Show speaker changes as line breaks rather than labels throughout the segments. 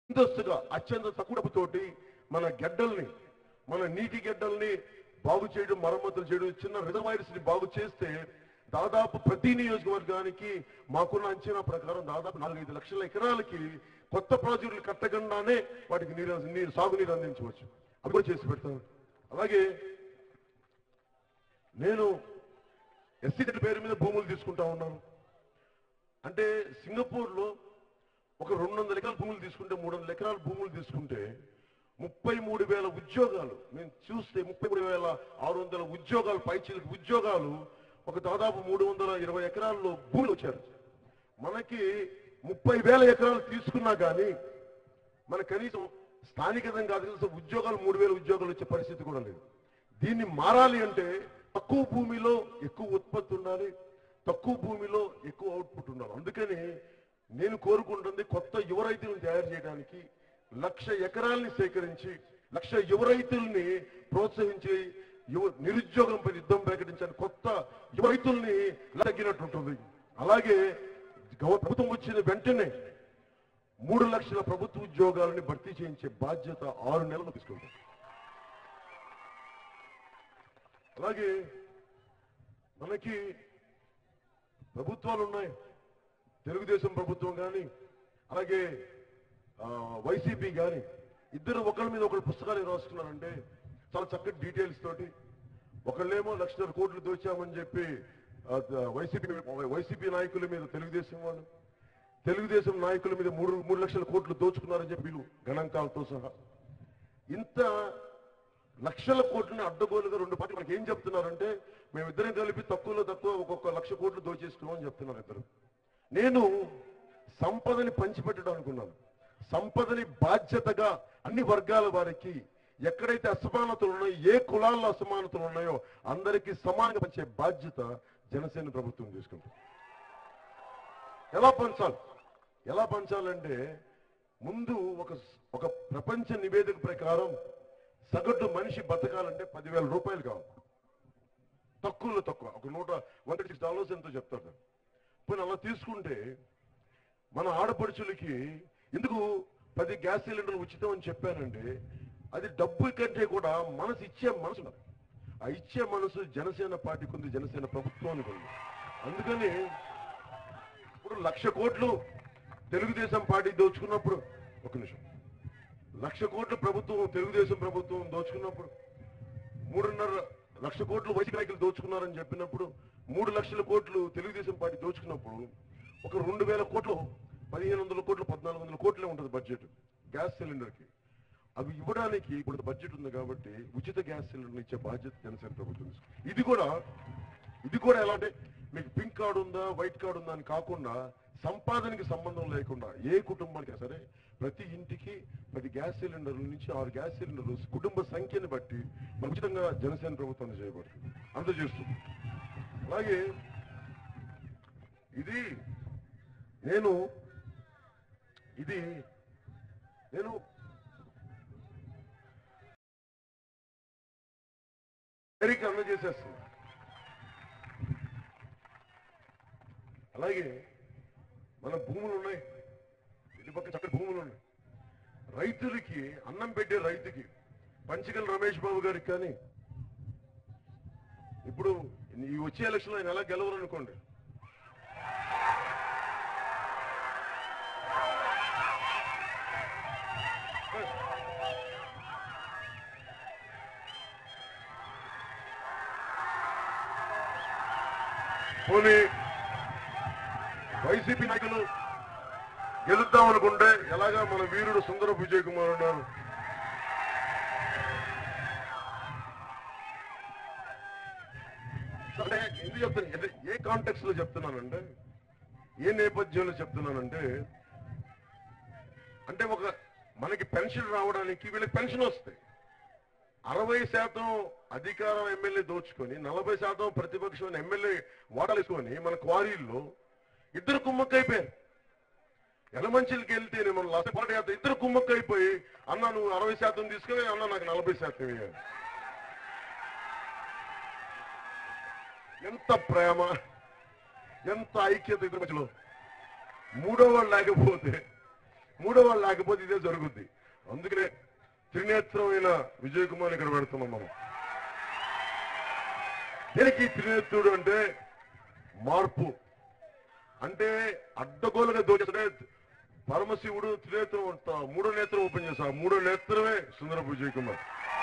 ముందస్తుగా అత్యంత తక్కువ డబ్బుతోటి మన గడ్డల్ని మన నీటి గడ్డల్ని బాగు చేయడం మరమ్మతులు చేయడం చిన్న రిజర్వాయర్స్ ని బాగు చేస్తే దాదాపు ప్రతి నియోజకవర్గానికి మాకున్న అంచనా ప్రకారం దాదాపు నాలుగైదు లక్షల ఎకరాలకి కొత్త ప్రాజెక్టులు కట్టకుండానే వాటికి నీరు నీరు సాగునీరు అందించవచ్చు అది కూడా చేసి పెడతాను అలాగే నేను ఎస్సీ పేరు మీద భూములు తీసుకుంటా ఉన్నాను అంటే సింగపూర్ లో ఒక రెండు వందల ఎకరాల భూములు తీసుకుంటే మూడు వందల ఎకరాల భూములు తీసుకుంటే ముప్పై మూడు వేల ఉద్యోగాలు నేను చూస్తే ముప్పై మూడు వేల ఆరు వందల ఉద్యోగాలు పైచీలకు ఉద్యోగాలు ఒక దాదాపు మూడు వందల ఇరవై ఎకరాల్లో భూములు వచ్చారు మనకి ముప్పై వేల ఎకరాలు తీసుకున్నా కానీ మన కనీసం స్థానికంగా కాదు కనీసం ఉద్యోగాలు మూడు వేల ఉద్యోగాలు వచ్చే పరిస్థితి కూడా లేదు దీన్ని మారాలి అంటే తక్కువ భూమిలో ఎక్కువ ఉత్పత్తి ఉండాలి తక్కువ భూమిలో ఎక్కువ అవుట్పుట్ ఉండాలి అందుకని నేను కోరుకుంటుంది కొత్త యువ రైతులను తయారు చేయడానికి లక్ష ఎకరాల్ని సేకరించి లక్ష యువ రైతుల్ని ప్రోత్సహించి యువ నిరుద్యోగంపై యుద్ధం ప్రకటించని కొత్త యువ రైతుల్ని తగ్గినట్టు ఉంటుంది అలాగే గవ- ప్రభుత్వం వచ్చిన వెంటనే మూడు లక్షల ప్రభుత్వ ఉద్యోగాలని భర్తీ చేయించే బాధ్యత ఆరు నెలలు తీసుకుంటాం అలాగే మనకి ప్రభుత్వాలు ఉన్నాయి తెలుగుదేశం ప్రభుత్వం కానీ అలాగే ఆ, వైసీపీ కానీ ఇద్దరు ఒకరి మీద ఒకరు పుస్తకాలు రాసుకున్నారంటే చాలా చక్కటి డీటెయిల్స్ తోటి ఒకళ్ళేమో లక్షన్నర కోట్లు దోచామని చెప్పి ఆ, ద- వైసీపీ వైసీపీ నాయకుల మీద తెలుగుదేశం వాళ్ళు తెలుగుదేశం నాయకుల మీద మూడు మూడు లక్షల కోట్లు దోచుకున్నారని చెప్పి వీళ్ళు గణాంకాలతో సహా ఇంత లక్షల కోట్లని అడ్డగోలుగా రెండు పార్టీలు మనకి ఏం చెప్తున్నారంటే మేమిద్దరం కలిపి తక్కువలో తక్కువ ఒక్కొక్క లక్ష కోట్లు దోచేసుకున్నామని చెప్తున్నారు ఇద్దరు నేను సంపదని పంచిపెట్టడం అనుకున్నాను సంపదని బాధ్యతగా అన్ని వర్గాల వారికి ఎక్కడైతే అసమానతలు ఉన్నాయో ఏ కులాల్లో అసమానతలు ఉన్నాయో అందరికీ సమానంగా పంచే బాధ్యత జనసేన ప్రభుత్వం తీసుకుంటుంది ఎలా పంచాలి ఎలా పంచాలంటే ముందు ఒక ఒక ప్రపంచ నివేదిక ప్రకారం సగటు మనిషి బతకాలంటే పదివేల రూపాయలు కావాలి తక్కువలో తక్కువ ఒక నూట వన్ సిక్స్ డాలర్స్ ఎంతో చెప్తారు పోనీ అలా తీసుకుంటే మన ఆడపడుచులకి ఎందుకు పది గ్యాస్ సిలిండర్లు ఉచితం అని చెప్పానంటే అది డబ్బు కంటే కూడా మనసు ఇచ్చే మనసు ఉన్నది. ఆ ఇచ్చే మనసు జనసేన పార్టీకి ఉంది జనసేన ప్రభుత్వానికి ఉంది అందుకని ఇప్పుడు లక్ష కోట్లు తెలుగుదేశం పార్టీ దోచుకున్నప్పుడు ఒక నిమిషం లక్ష కోట్ల ప్రభుత్వం తెలుగుదేశం ప్రభుత్వం దోచుకున్నప్పుడు మూడున్నర లక్ష కోట్లు వైసీపీ నాయకులు దోచుకున్నారని చెప్పినప్పుడు మూడు లక్షల కోట్లు తెలుగుదేశం పార్టీ దోచుకున్నప్పుడు ఒక రెండు వేల కోట్లు పదిహేను వందల కోట్లు పద్నాలుగు వందల కోట్లే ఉంటుంది బడ్జెట్ గ్యాస్ సిలిండర్ కి అవి ఇవ్వడానికి ఇప్పుడు బడ్జెట్ ఉంది కాబట్టి ఉచిత గ్యాస్ సిలిండర్ ఇచ్చే బాధ్యత జనసేన ప్రభుత్వం తీసుకుంది. ఇది కూడా ఇది కూడా ఎలా అంటే మీకు పింక్ కార్డు ఉందా వైట్ కార్డు ఉందా అని కాకుండా సంపాదనకి సంబంధం లేకుండా ఏ కుటుంబానికి సరే ప్రతి ఇంటికి పది గ్యాస్ సిలిండర్ల నుంచి ఆరు గ్యాస్ సిలిండర్లు కుటుంబ సంఖ్యని బట్టి మన ఉచితంగా జనసేన ప్రభుత్వం చేయబడుతుంది అందజేస్తుంది అలాగే ఇది నేను ఇది నేను డైరీకి అందజేసేస్తుంది అలాగే మన భూములు ఉన్నాయి ఇటు పక్క చక్కటి భూములు ఉన్నాయి రైతులకి అన్నం పెట్టే రైతుకి పంచగల రమేష్ బాబు గారికి కానీ ఇప్పుడు ఈ వచ్చే ఎలక్షన్ ఆయన ఎలా గెలవరు అనుకోండి పోనీ వైసీపీ నాయకులు గెలుద్దాం అనుకుంటే ఎలాగా మన వీరుడు సుందర విజయ్ కుమార్ ఉన్నారు అంటే ఎందుకు చెప్తాను అంటే ఏ కాంటెక్స్ లో చెప్తున్నానంటే ఏ నేపథ్యంలో చెప్తున్నానంటే అంటే ఒక మనకి పెన్షన్ రావడానికి వీళ్ళకి పెన్షన్ వస్తాయి అరవై శాతం అధికారం ఎమ్మెల్యే దోచుకొని నలభై శాతం ప్రతిపక్షం ఎమ్మెల్యే వాటాలేసుకొని మన క్వారీల్లో ఇద్దరు కుమ్మక్కైపోయారు ఎలమంచిలకి వెళ్తే నేను మన లక్ష పాట యాత్ర ఇద్దరు కుమ్మక్కైపోయి అన్న నువ్వు అరవై శాతం తీసుకుని అన్న నాకు నలభై శాతం ఇవ్వాలి ఎంత ప్రేమ ఎంత ఐక్యత ఇద్దరి మధ్యలో మూడో వాడు లేకపోతే మూడో వాళ్ళు లేకపోతే ఇదే జరుగుద్ది అందుకనే త్రినేత్రమైన విజయ్ కుమార్ ఇక్కడ పెడుతున్నాం మనం దీనికి త్రినేత్రుడు అంటే మార్పు అంటే అడ్డగోలుగా దోచే పరమశివుడు త్రినేత్రం అంట మూడో నేత్రం ఓపెన్ చేశా మూడో నేత్రమే సుందర విజయ్ కుమార్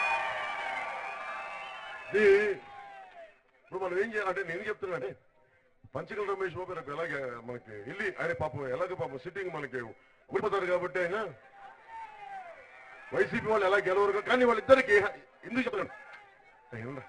ఇది ఇప్పుడు మనం ఏం చేయాలి అంటే నేను చెప్తున్నానే పంచకల రమేష్ బాబు రేపు ఎలాగే మనకి వెళ్ళి ఆయన పాపం ఎలాగ పాపం సిట్టింగ్ మనకి ఊడిపోతారు కాబట్టి ఆయన వైసీపీ వాళ్ళు ఎలా గెలవరు కానీ వాళ్ళిద్దరికి ఎందుకు చెప్తున్నాను ఏమన్నా?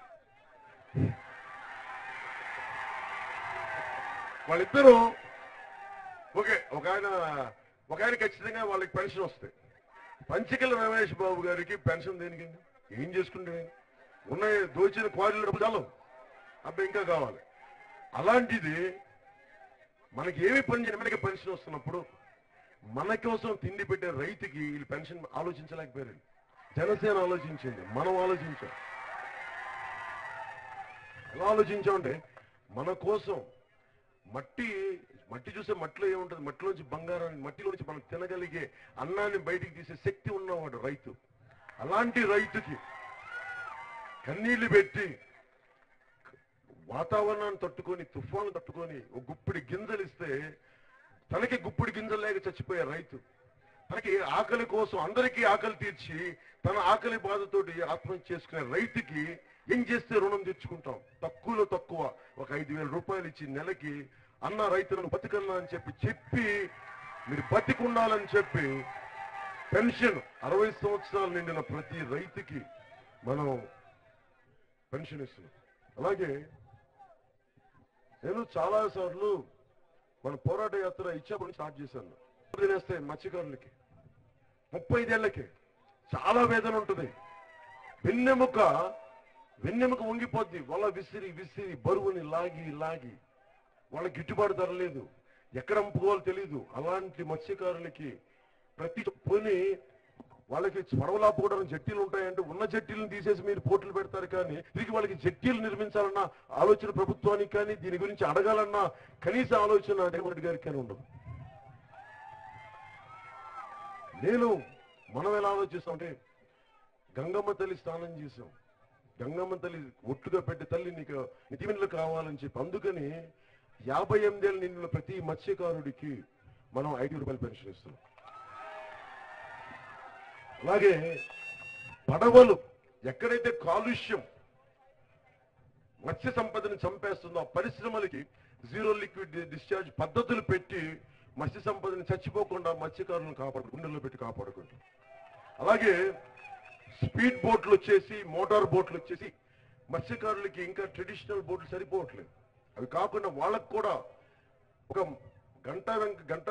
వాళ్ళిద్దరూ ఓకే ఒక ఆయన ఒక ఆయన ఖచ్చితంగా వాళ్ళకి పెన్షన్ వస్తాయి పంచకల రమేష్ బాబు గారికి పెన్షన్ దేనికి ఏం చేసుకుంటే ఉన్నాయి దోచిన క్వారీలు డబ్బు చాలు అబ్బాయి ఇంకా కావాలి అలాంటిది మనకి ఏమి పని చేయడం మనకి పెన్షన్ వస్తున్నప్పుడు మన కోసం తిండి పెట్టే రైతుకి వీళ్ళు పెన్షన్ ఆలోచించలేకపోయారు జనసేన ఆలోచించింది మనం ఆలోచించాం ఎలా ఆలోచించామంటే మన కోసం మట్టి మట్టి చూసే మట్టిలో ఏముంటుంది మట్టిలోంచి బంగారాన్ని మట్టిలోంచి మనం తినగలిగే అన్నాన్ని బయటికి తీసే శక్తి ఉన్నవాడు రైతు అలాంటి రైతుకి కన్నీళ్లు పెట్టి వాతావరణాన్ని తట్టుకొని తుఫాను తట్టుకొని ఒక గుప్పిడి గింజలు ఇస్తే తనకి గుప్పిడి గింజలు లేక చచ్చిపోయే రైతు తనకి ఆకలి కోసం అందరికీ ఆకలి తీర్చి తన ఆకలి బాధతోటి ఆత్మహత్య చేసుకునే రైతుకి ఏం చేస్తే రుణం తెచ్చుకుంటాం తక్కువలో తక్కువ ఒక ఐదు వేల రూపాయలు ఇచ్చి నెలకి అన్న రైతులను బతికన్నా అని చెప్పి చెప్పి మీరు బతికుండాలని చెప్పి పెన్షన్ అరవై సంవత్సరాలు నిండిన ప్రతి రైతుకి మనం పెన్షన్ ఇస్తున్నాం అలాగే నేను చాలా సార్లు మన పోరాట యాత్ర ఇచ్చాపురం స్టార్ట్ చేశాను తినేస్తే మత్స్యకారులకి ముప్పై ఐదేళ్లకి చాలా వేదన ఉంటుంది వెన్నెముక వెన్నెముక వంగిపోద్ది వల విసిరి విసిరి బరువుని లాగి లాగి వాళ్ళకి గిట్టుబాటు ధర లేదు ఎక్కడ అమ్ముకోవాలో తెలియదు అలాంటి మత్స్యకారులకి ప్రతి పోని వాళ్ళకి స్వరవలాపుకోవడానికి జట్టీలు ఉంటాయంటే ఉన్న జట్టీలను తీసేసి మీరు పోట్లు పెడతారు కానీ తిరిగి వాళ్ళకి జట్టీలు నిర్మించాలన్న ఆలోచన ప్రభుత్వానికి కానీ దీని గురించి అడగాలన్న కనీస ఆలోచన జగన్మోహన్ రెడ్డి గారికి కానీ ఉండదు నేను మనం ఎలా ఆలోచిస్తామంటే గంగమ్మ తల్లి స్నానం చేసాం గంగమ్మ తల్లి ఒట్టుగా పెట్టి తల్లి నీకు నితిమిన్లు కావాలని చెప్పి అందుకని యాభై ఎనిమిదేళ్ళు నిండిన ప్రతి మత్స్యకారుడికి మనం ఐదు రూపాయలు పెన్షన్ ఇస్తున్నాం అలాగే పడవలు ఎక్కడైతే కాలుష్యం మత్స్య సంపదని చంపేస్తుందో ఆ పరిశ్రమలకి జీరో లిక్విడ్ డిశ్చార్జ్ పద్ధతులు పెట్టి మత్స్య సంపదని చచ్చిపోకుండా మత్స్యకారులను కాపాడు గుండెల్లో పెట్టి కాపాడుకుంటాం అలాగే స్పీడ్ బోట్లు వచ్చేసి మోటార్ బోట్లు వచ్చేసి మత్స్యకారులకి ఇంకా ట్రెడిషనల్ బోట్లు సరిపోవట్లేదు అవి కాకుండా వాళ్ళకు కూడా ఒక గంట వెంక గంట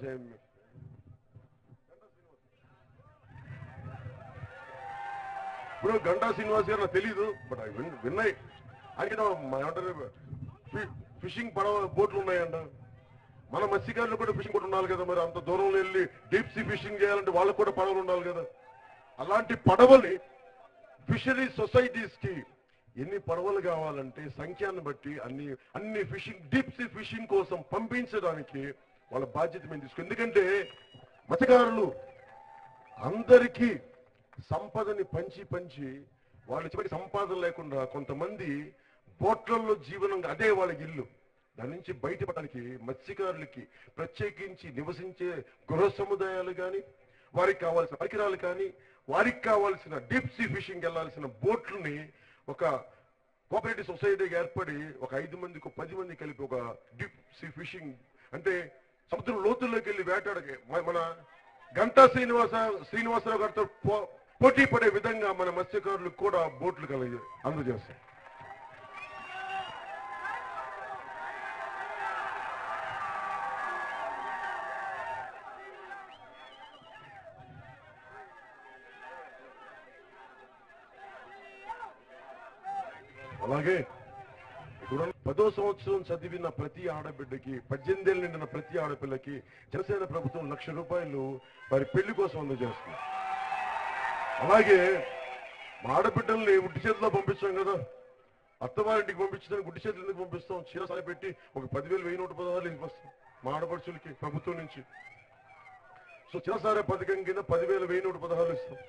ఇప్పుడు గంటా శ్రీనివాస్ గారు నాకు తెలియదు బట్ అవి విన్- విన్నాయి ఆయన ఏమంటారు ఫి- ఫిషింగ్ పడవ బోట్లు ఉన్నాయంట మన మత్స్యకారులు కూడా ఫిషింగ్ బోట్ ఉండాలి కదా మరి అంత దూరం వెళ్ళి డీప్ సీ ఫిషింగ్ చేయాలంటే వాళ్ళకు కూడా పడవలు ఉండాలి కదా అలాంటి పడవని ఫిషరీ సొసైటీస్ కి ఎన్ని పడవలు కావాలంటే సంఖ్యాన్ని బట్టి అన్ని అన్ని ఫిషింగ్ డీప్ సీ ఫిషింగ్ కోసం పంపించడానికి వాళ్ళ బాధ్యత మేము తీసుకు ఎందుకంటే మత్స్యకారులు అందరికీ సంపదని పంచి పంచి వాళ్ళ చివరికి సంపాదన లేకుండా కొంతమంది బోట్లలో జీవనం అదే వాళ్ళకి ఇల్లు దాని నుంచి బయటపడడానికి మత్స్యకారులకి ప్రత్యేకించి నివసించే గృహ సముదాయాలు కానీ వారికి కావాల్సిన పరికరాలు కానీ వారికి కావాల్సిన డీప్ సీ ఫిషింగ్ వెళ్ళాల్సిన బోట్లని ఒక కోఆపరేటివ్ సొసైటీగా ఏర్పడి ఒక ఐదు మందికి ఒక పది మంది కలిపి ఒక డీప్ సీ ఫిషింగ్ అంటే సముద్రం లోతుల్లోకి వెళ్ళి వేటాడకి మ- మన గంటా శ్రీనివాస శ్రీనివాసరావు గారితో పో- పోటీ పడే విధంగా మన మత్స్యకారులకు కూడా బోట్లు కలిగి అందజేస్తాం అలాగే ఇప్పుడు పదో సంవత్సరం చదివిన ప్రతి ఆడబిడ్డకి పద్దెనిమిదేళ్ళు నిండిన ప్రతి ఆడపిల్లకి జనసేన ప్రభుత్వం లక్ష రూపాయలు వారి పెళ్లి కోసం అందజేస్తుంది అలాగే మా ఆడబిడ్డల్ని ఉట్టి చేతిలో పంపించాం కదా అత్తవారింటికి పంపించడానికి గుడ్డి చేతులు ఎందుకు పంపిస్తాం చీరసారి పెట్టి ఒక పదివేలు వెయ్యి నూట పదహారులు ఇస్తాం మా ఆడపడుచులకి ప్రభుత్వం నుంచి సో చిన్నసారే పథకం కింద పదివేల వెయ్యి నూట పదహారు ఇస్తాం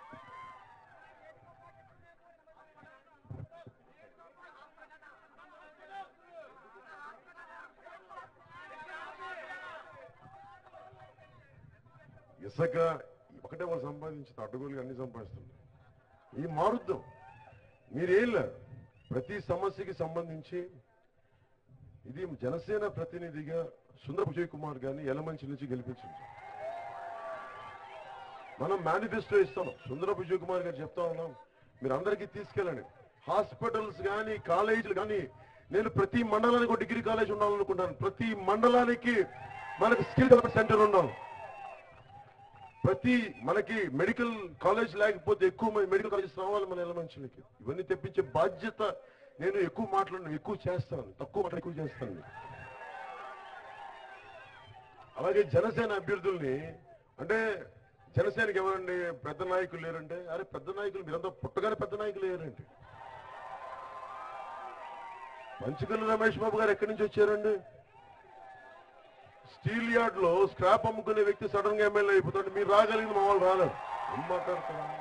ఇసుక ఒకటే వాళ్ళు సంపాదించిన అడ్డగోలుగా అన్ని సంపాదిస్తుంది ఈ మారుద్దాం మీరేం లేదు ప్రతి సమస్యకి సంబంధించి ఇది జనసేన ప్రతినిధిగా సుందర విజయ్ కుమార్ గారిని ఎలమంచి నుంచి గెలిపించింది మనం మేనిఫెస్టో ఇస్తాం సుందర విజయ్ కుమార్ గారు చెప్తా ఉన్నాం మీరు అందరికీ తీసుకెళ్ళండి హాస్పిటల్స్ కానీ కాలేజీలు కానీ నేను ప్రతి మండలానికి ఒక డిగ్రీ కాలేజ్ ఉండాలనుకుంటాను ప్రతి మండలానికి మనకు స్కిల్ డెవలప్మెంట్ సెంటర్ ఉండాలి ప్రతి మనకి మెడికల్ కాలేజ్ లేకపోతే ఎక్కువ మంది మెడికల్ కాలేజెస్ రావాలి మన ఎలమంచులకి ఇవన్నీ తెప్పించే బాధ్యత నేను ఎక్కువ మాట్లాడను ఎక్కువ చేస్తాను తక్కువ మాట్లాడి ఎక్కువ చేస్తాను అలాగే జనసేన అభ్యర్థుల్ని అంటే జనసేనకి ఎవరండి పెద్ద నాయకులు లేరంటే అరే పెద్ద నాయకులు మీరంతా పుట్టగానే పెద్ద నాయకులు లేరండి మంచికల్లు రమేష్ బాబు గారు ఎక్కడి నుంచి వచ్చారండి స్టీల్ యార్డ్ లో స్క్రాప్ అమ్ముకునే వ్యక్తి సడన్ గా ఎమ్మెల్యే అయిపోతాడు మీరు రాగలిగింది మా వాళ్ళు రాలేదు ఏం మాట్లాడుతున్నారు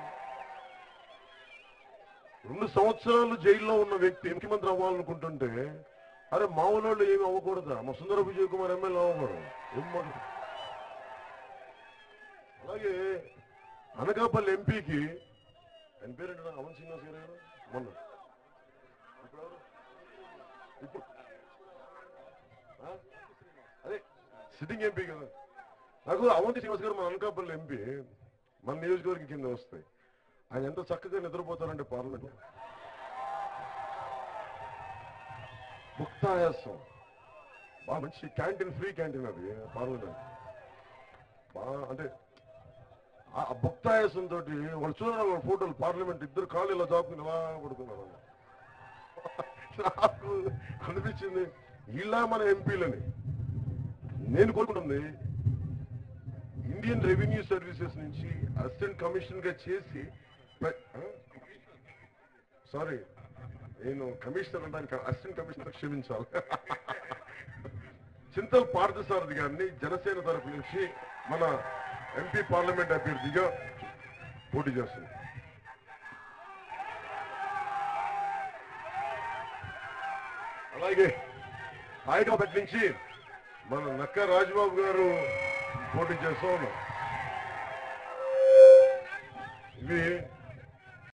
రెండు సంవత్సరాలు జైల్లో ఉన్న వ్యక్తి ముఖ్యమంత్రి అవ్వాలనుకుంటుంటే అరే మా వాళ్ళు ఏమి అవ్వకూడదా మా సుందర విజయ్ కుమార్ ఎమ్మెల్యే అవ్వకూడదు ఏం మాట్లాడు అలాగే అనకాపల్లి ఎంపీకి ఆయన పేరేంటి అమన్ శ్రీనివాస్ గారు ఎవరు? మొన్న ఇప్పుడు ఎవరు? ఇప్పుడు ఆ? అదే సిట్టింగ్ ఎంపీ కదా నాకు అవంతి శ్రీనివాస్ గారు మన అనకాపల్లి ఎంపీ మన నియోజకవర్గం కింద వస్తాయి ఆయన ఎంత చక్కగా నిద్రపోతారంటే పార్లమెంట్ ముక్తాయాసం బాగా మంచి క్యాంటీన్ ఫ్రీ క్యాంటీన్ అది పార్లమెంట్ బాగా అంటే ఆ భక్తాయాసం తోటి వాళ్ళు చూడాలి వాళ్ళ ఫోటోలు పార్లమెంట్ ఇద్దరు కాళ్ళు ఇలా చాపుకుని ఇలా పడుతున్నారు నాకు అనిపించింది ఇలా మన ఎంపీలని నేను కోరుకుంటుంది ఇండియన్ రెవెన్యూ సర్వీసెస్ నుంచి అసిస్టెంట్ కమిషనర్ గా చేసి సారీ నేను కమిషనర్ అంటే అసిస్టెంట్ కమిషనర్ క్షమించాలి చింతల్ పార్థసారథి గారిని జనసేన తరపు నుంచి మన ఎంపీ పార్లమెంట్ అభ్యర్థిగా పోటీ చేస్తుంది అలాగే హైదరాబాద్ నుంచి మన నక్క రాజబాబు గారు పోటీ చేస్తూ ఉన్నారు ఇవి